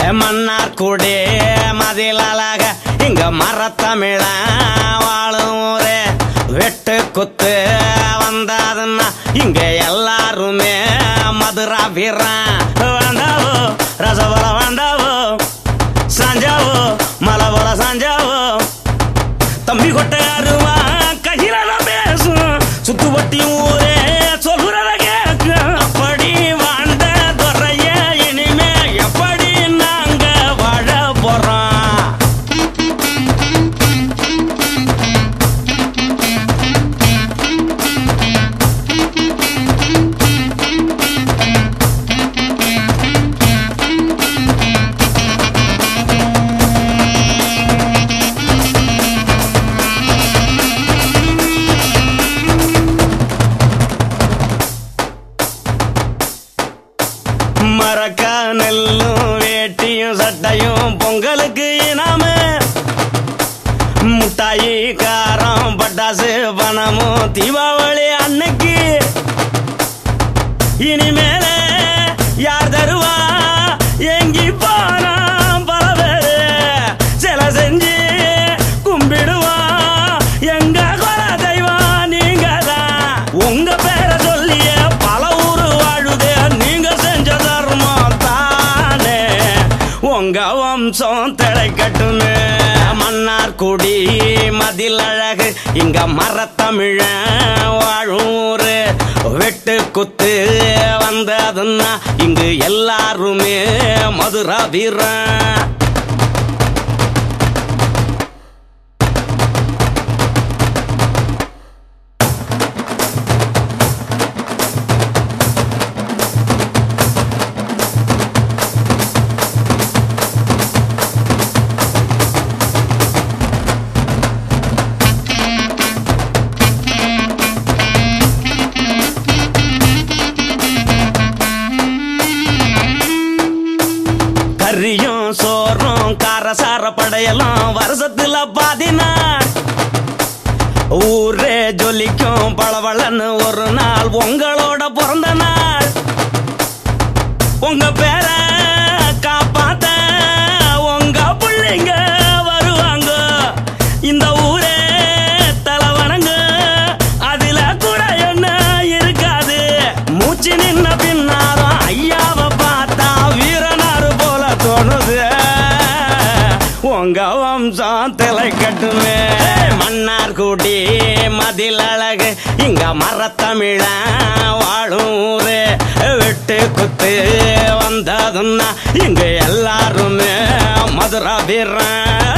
மன்னார் குடி மதில் அழக இங்க மரத்தமிழ வாழும் ஊரே வெட்டு குத்து வந்தாதுன்னா இங்க எல்லாருமே மதுரா வீரன் வேண்டாவோ ரசபல வேண்டாவோ சாஞ்சாவோ மலை போல சாஞ்சாவோ தம்பி கொட்டை அருவா கையில நான் பேசும் சுத்துவட்டி ஊரே சொல்றத கேட்கும் அப்படி வாழ்ந்த துறைய இனிமே எப்படி நாங்க வாழ போறோம் மரக்கா நெல்லும் வேட்டியும் சட்டையும் பொங்கலுக்கு இனாம முட்டாயி காரம் பட்டாசு பணமும் தீபாவளி அன்னைக்கு இனிமேல யார் தருவா எங்கி போனா பல பேரு சில செஞ்சு கும்பிடுவா எங்க குல தெய்வம் நீங்க தான் உங்க பேரை சொல்லிய பல ஊரு வாழுதே நீங்க செஞ்ச தர்மம் தானே உங்க வம்சம் திளைக்கட்டுமே மன்னார் குடி மதில் அழகு இங்க மரத்தமிழ வாழூரு வெட்டு குத்து வந்ததுன்னா இங்கு எல்லாருமே மதுரா வீரன் கரியும் சோறும் காரசார படையலும் வருஷத்துல பாதினா ஊரே ஜொலிக்கும் பளபளன்னு ஒரு நாள் உங்களோட பிறந்த நாள் உங்க பேரை காப்பாத்த உங்க பிள்ளைங்க வருவாங்க இந்த ஊரே தலைவணங்க அதுல கூட என்ன இருக்காது மூச்சு நின்ன பின்னாலும் ஐயாவை பார்த்தா வீரனாரு போல தோணுது உங்க வம்சம் திளைக்கட்டுமே மன்னார் கூட்டி மதில் அழகு இங்க மரத்தமிழ வாழும் ஊரு வெட்டு குத்து வந்ததுன்னா இங்க எல்லாருமே மதுரா வீரன்